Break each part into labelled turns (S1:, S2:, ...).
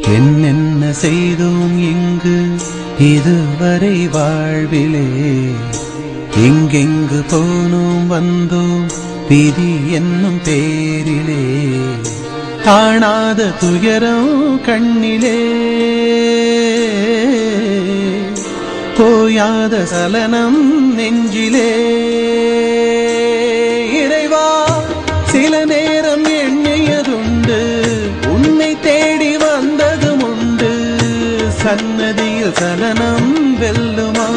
S1: என்னென்ன செய்தோம் இங்கு இதுவரை வாழ்விலே எங்கெங்கு போனோம் வந்தோம் விதி என்னும் பேரிலே காணாத துயரம் கண்ணிலே போயாத சலனம் நெஞ்சிலே இறைவா சில நேரம் எண்ணியதுண்டு உன்னை தேடி வந்ததும் உண்டு சன்னதியில் சலனம் வெல்லுமா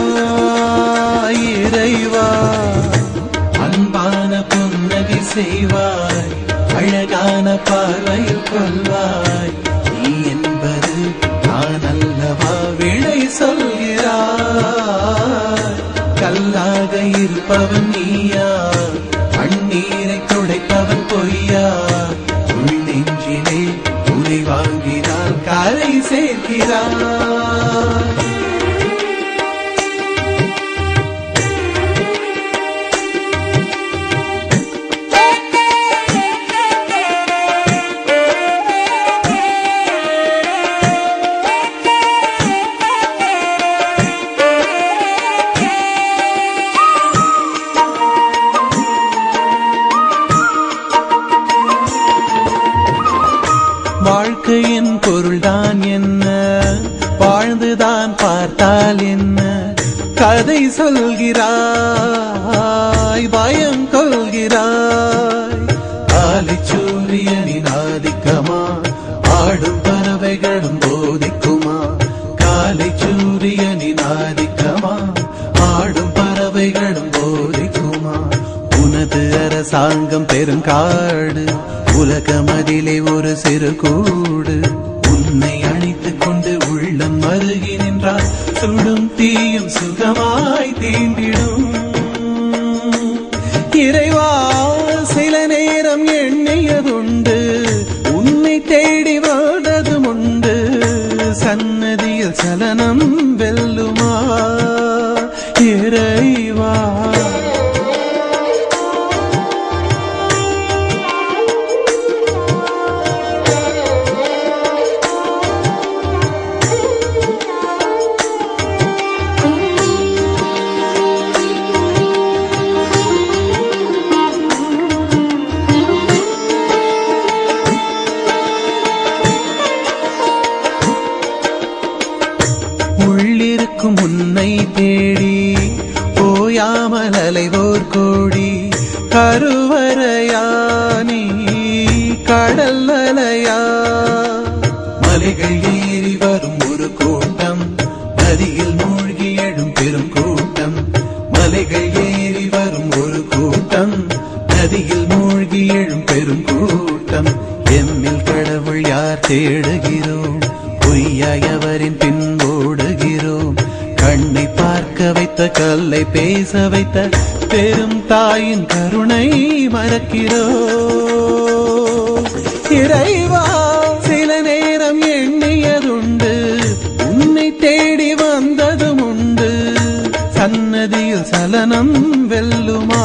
S1: இறைவா அன்பான புன்னகை செய்வாய் அழகான பார்வையில் கொள்வாய் நீ என்பது நான் அல்லவா விடை சொல்கிறாய் கல்லாக இருப்பவன் நீயா கண்ணீரை துடைப்பவன் பொய்யா உள் நெஞ்சிலே உரை வாங்கினால் கரை சேர்க்கிறாய் வாழ்க்கையின் பொருள்தான் என்ன வாழ்ந்துதான் பார்த்தால் என்ன கதை சொல்கிறாய் பயம் கொள்கிறாய் காலை சூரியனின் ஆதிக்கமா ஆடும் பறவைகளும் போதிக்குமா காலை சூரியனின் ஆதிக்கமா ஆடும் பறவைகளும் போதிக்குமா உனது அரசாங்கம் பெருங்காடு உலகமதிலே ஒரு சிறு கூடு உன்னை அணைத்துக் கொண்டு உள்ளம் அருகி நின்றால் சுடும் தீயும் சுகமாய் தீண்டிடும் இறைவா சில நேரம் எண்ணியதுண்டு உன்னை தேடி வாழ்ந்ததும் உண்டு சன்னதியில் சலனம் வெல்லுமா இறைவா உள்ளிருக்கும் உன்னை தேடி போயாமல் அலைவோர் கோடி கருவறையா நீ கடல் அலையா மலைகள் ஏறி வரும் ஒரு கூட்டம் நதியில் மூழ்கி எழும் பெரும் கூட்டம் மலைகள் ஏறி வரும் ஒரு கூட்டம் நதியில் மூழ்கி எழும் பெரும் கூட்டம் எம்மில் கடவுள் யார் தேடுகிறோம் பொய்யாய் அவரின் பின் ஓடுகிறோம் கண்ணை பார்க்க வைத்த கல்லை பேச வைத்த பெரும் தாயின் கருணை மறக்கிறோம் இறைவா சில நேரம் எண்ணியதுண்டு உன்னை தேடி வந்ததும் உண்டு சன்னதியில் சலனம் வெல்லுமா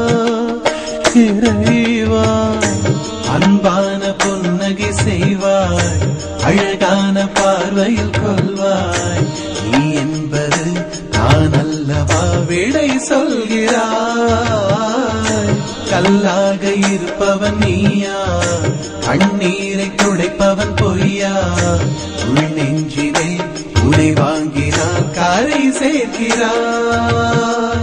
S1: இறைவா அன்பான புன்னகை செய்வாய் அழகான பார்வையில் கொள்வாய் நீ என்பது நான் அல்லவா விடை சொல்கிறாய் கல்லாக இருப்பவன் நீயா கண்ணீரை துடைப்பவன் பொய்யா உள் நெஞ்சிலே உனை வாங்கினால் கரை சேர்க்கிறாய்